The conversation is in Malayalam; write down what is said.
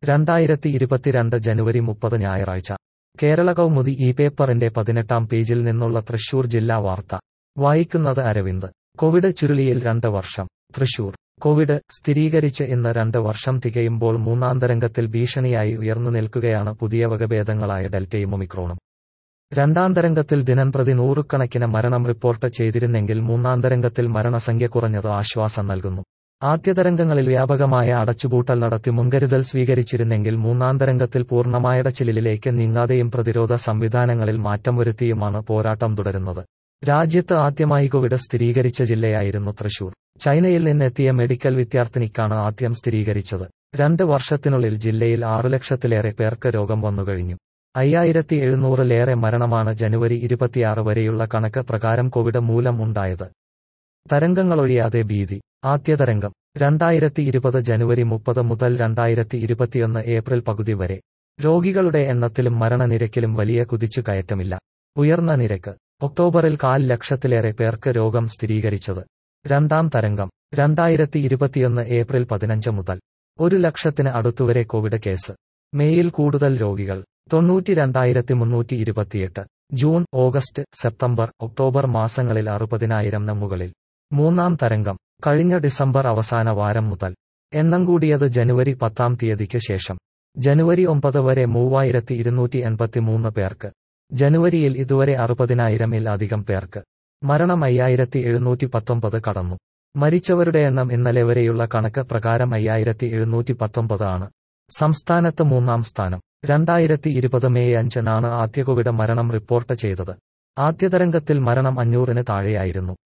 രണ്ടായിരത്തി ഇരുപത്തിരണ്ട് ജനുവരി മുപ്പത് ഞായറാഴ്ച കേരള കൗമുദി ഈ പേപ്പറിന്റെ പതിനെട്ടാം പേജിൽ നിന്നുള്ള തൃശൂർ ജില്ലാ വാർത്ത വായിക്കുന്നത് അരവിന്ദ് കോവിഡ് ചുരുളിയിൽ രണ്ട് വർഷം തൃശൂർ കോവിഡ് സ്ഥിരീകരിച്ച് ഇന്ന് രണ്ട് വർഷം തികയുമ്പോൾ മൂന്നാം തരംഗത്തിൽ ഭീഷണിയായി ഉയർന്നു നിൽക്കുകയാണ് പുതിയ വകഭേദങ്ങളായ ഡെൽറ്റയും ഒമിക്രോണും രണ്ടാം തരംഗത്തിൽ ദിനംപ്രതി നൂറുകണക്കിന് മരണം റിപ്പോർട്ട് ചെയ്തിരുന്നെങ്കിൽ മൂന്നാം തരംഗത്തിൽ മരണസംഖ്യ കുറഞ്ഞത് ആശ്വാസം നൽകുന്നു ആദ്യ തരംഗങ്ങളിൽ വ്യാപകമായ അടച്ചുപൂട്ടൽ നടത്തി മുൻകരുതൽ സ്വീകരിച്ചിരുന്നെങ്കിൽ മൂന്നാം തരംഗത്തിൽ പൂർണ്ണമായടച്ചിലിലേക്ക് നീങ്ങാതെയും പ്രതിരോധ സംവിധാനങ്ങളിൽ മാറ്റം വരുത്തിയുമാണ് പോരാട്ടം തുടരുന്നത് രാജ്യത്ത് ആദ്യമായി കോവിഡ് സ്ഥിരീകരിച്ച ജില്ലയായിരുന്നു തൃശൂർ ചൈനയിൽ നിന്നെത്തിയ മെഡിക്കൽ വിദ്യാർത്ഥിനിക്കാണ് ആദ്യം സ്ഥിരീകരിച്ചത് രണ്ട് വർഷത്തിനുള്ളിൽ ജില്ലയിൽ ആറു ലക്ഷത്തിലേറെ പേർക്ക് രോഗം വന്നുകഴിഞ്ഞു അയ്യായിരത്തി എഴുന്നൂറിലേറെ മരണമാണ് ജനുവരി ഇരുപത്തിയാറ് വരെയുള്ള കണക്ക് പ്രകാരം കോവിഡ് മൂലം ഉണ്ടായത് തരംഗങ്ങളൊഴിയാതെ ഭീതി ആദ്യ തരംഗം രണ്ടായിരത്തി ഇരുപത് ജനുവരി മുപ്പത് മുതൽ രണ്ടായിരത്തി ഇരുപത്തിയൊന്ന് ഏപ്രിൽ പകുതി വരെ രോഗികളുടെ എണ്ണത്തിലും മരണനിരക്കിലും വലിയ കുതിച്ചുകയറ്റമില്ല ഉയർന്ന നിരക്ക് ഒക്ടോബറിൽ കാൽ ലക്ഷത്തിലേറെ പേർക്ക് രോഗം സ്ഥിരീകരിച്ചത് രണ്ടാം തരംഗം രണ്ടായിരത്തി ഇരുപത്തിയൊന്ന് ഏപ്രിൽ പതിനഞ്ച് മുതൽ ഒരു ലക്ഷത്തിന് അടുത്തുവരെ കോവിഡ് കേസ് മെയിൽ കൂടുതൽ രോഗികൾ തൊണ്ണൂറ്റി രണ്ടായിരത്തി മുന്നൂറ്റി ഇരുപത്തിയെട്ട് ജൂൺ ഓഗസ്റ്റ് സെപ്റ്റംബർ ഒക്ടോബർ മാസങ്ങളിൽ അറുപതിനായിരം മുകളിൽ മൂന്നാം തരംഗം കഴിഞ്ഞ ഡിസംബർ അവസാന വാരം മുതൽ എണ്ണം കൂടിയത് ജനുവരി പത്താം തീയതിക്ക് ശേഷം ജനുവരി ഒമ്പത് വരെ മൂവായിരത്തി ഇരുന്നൂറ്റി എൺപത്തിമൂന്ന് പേർക്ക് ജനുവരിയിൽ ഇതുവരെ അറുപതിനായിരമിൽ അധികം പേർക്ക് മരണം അയ്യായിരത്തി എഴുന്നൂറ്റി പത്തൊമ്പത് കടന്നു മരിച്ചവരുടെ എണ്ണം ഇന്നലെ വരെയുള്ള കണക്ക് പ്രകാരം അയ്യായിരത്തി എഴുന്നൂറ്റി പത്തൊമ്പത് ആണ് സംസ്ഥാനത്ത് മൂന്നാം സ്ഥാനം രണ്ടായിരത്തി ഇരുപത് മെയ് അഞ്ചിനാണ് ആദ്യ കോവിഡ് മരണം റിപ്പോർട്ട് ചെയ്തത് ആദ്യ തരംഗത്തിൽ മരണം അഞ്ഞൂറിന് താഴെയായിരുന്നു